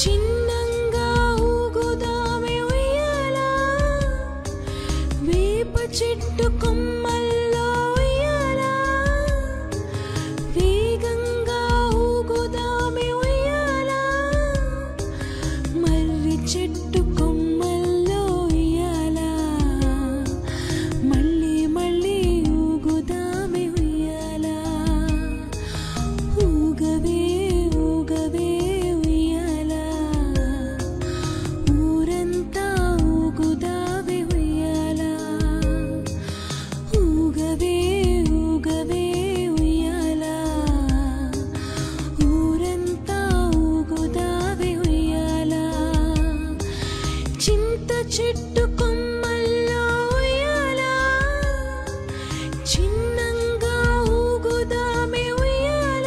చిన్నంగా ఊగుదామె ఉయ్యాల వేప చెట్టు కొమ్మల్లో ఉయ్యాల వేగంగా ఊగుదామె ఉయ్యాల మర్రి చెట్టు కొమ్మల్లో ఉయ్యాల మళ్ళీ మళ్ళీ ఊగుదామె ఉయ్యాల ఊగవే ఊగవే ఉయ్యాల ఊరంతా ఊగుదావే ఉయ్యాల ఊగవే ఊగవే ఉయ్యాల ఊరంతా ఊగుదావే ఉయ్యాల చింత చెట్టు కొమ్మల్లో ఉయ్యాల చిన్నంగా ఊగుదామె ఉయ్యాల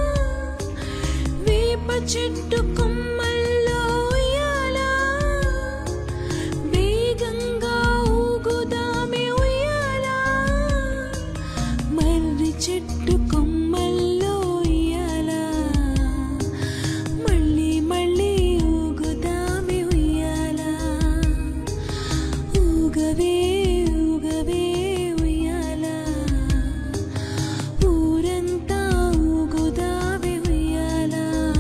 వేప చెట్టు కొమ్మల్లో ఉయ్యాల వేగంగా ఊగుదామె ఉయ్యాల మర్రి చెట్టు కొమ్మల్లో ఉయ్యాల మళ్ళీ మళ్ళీ ఊగుదామె ఉయ్యాల ఊగవే ఊగవే ఉయ్యాల ఊరంతా ఊగుదావే ఉయ్యాల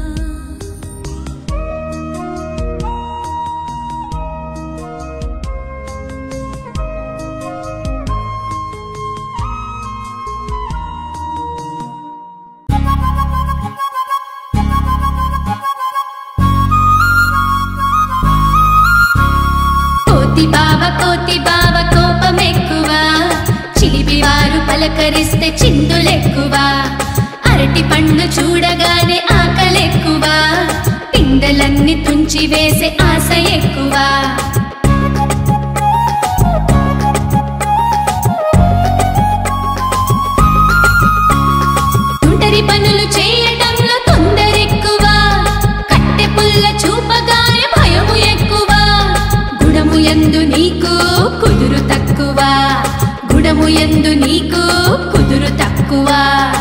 కోతి బావ కోతి బావ కోపమెక్కువ చిలిపి వారు పలకరిస్తే చిందులెక్కువ అరటి పండ్లు చూడగానే ఆకలెక్కువ పిందెలన్నీ తుంచి వేసే ఆశ ఎక్కువ ఒంటరి పనులు చేయటంలో తొందరెక్కువ కట్టె పుల్ల చూపగానే భయము ఎక్కువ గుణము ఎందు నీకు కుదురు తక్కువ గుణము ఎందు నీకు కుదురు తక్కువ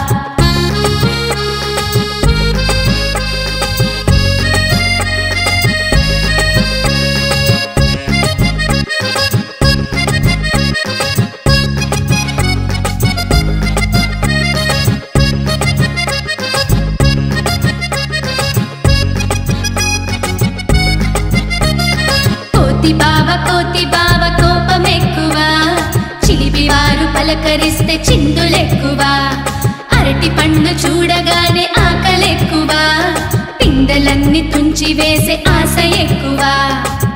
కోతి బావ కోతి బావ కోపమెక్కువ చిలిపి వారు పలకరిస్తే చిందులెక్కువ అరటి పండ్లు చూడగానే ఆకలెక్కువ పిందెలన్నీ తుంచి వేసే ఆశ ఎక్కువ